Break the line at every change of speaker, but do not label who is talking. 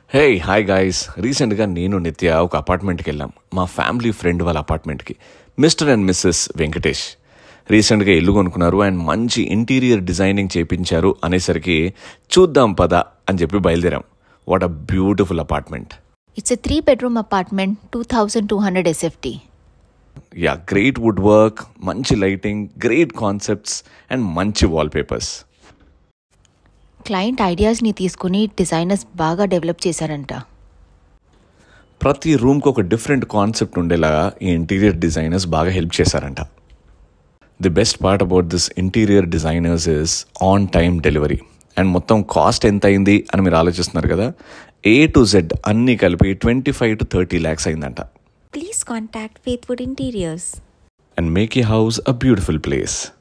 Hey hi guys రీసెంట్గా నేను నిత్య ఒక అపార్ట్మెంట్కి వెళ్ళాం మా ఫ్యామిలీ ఫ్రెండ్ వాళ్ళ అపార్ట్మెంట్కి మిస్టర్ అండ్ మిస్సెస్ వెంకటేష్ రీసెంట్గా ఇల్లు కొనుక్కున్నారు అండ్ మంచి ఇంటీరియర్ డిజైనింగ్ చేపించారు అనేసరికి చూద్దాం పద అని చెప్పి బయలుదేరాం what a beautiful apartment
It's a three bedroom apartment, 2200 SFT.
Yeah great wood work మంచి లైటింగ్ గ్రేట్ కాన్సెప్ట్స్ అండ్ మంచి వాల్పేపర్స్
క్లయింట్ ఐడియాస్ని తీసుకుని డిజైనర్స్ బాగా డెవలప్ చేశారంట
ప్రతి రూమ్కి ఒక డిఫరెంట్ కాన్సెప్ట్ ఉండేలాగా ఈ ఇంటీరియర్ డిజైనర్స్ బాగా హెల్ప్ చేశారంట the best part about this interior designers is on time delivery and మొత్తం కాస్ట్ ఎంత అయింది అని మీరు ఆలోచిస్తున్నారు కదా ఏ టు జెడ్ అన్నీ కలిపి twenty five to thirty lakhs అయిందంట
Please contact Faithwood Interiors.
And make ఈ హౌస్ అ బ్యూటిఫుల్ ప్లేస్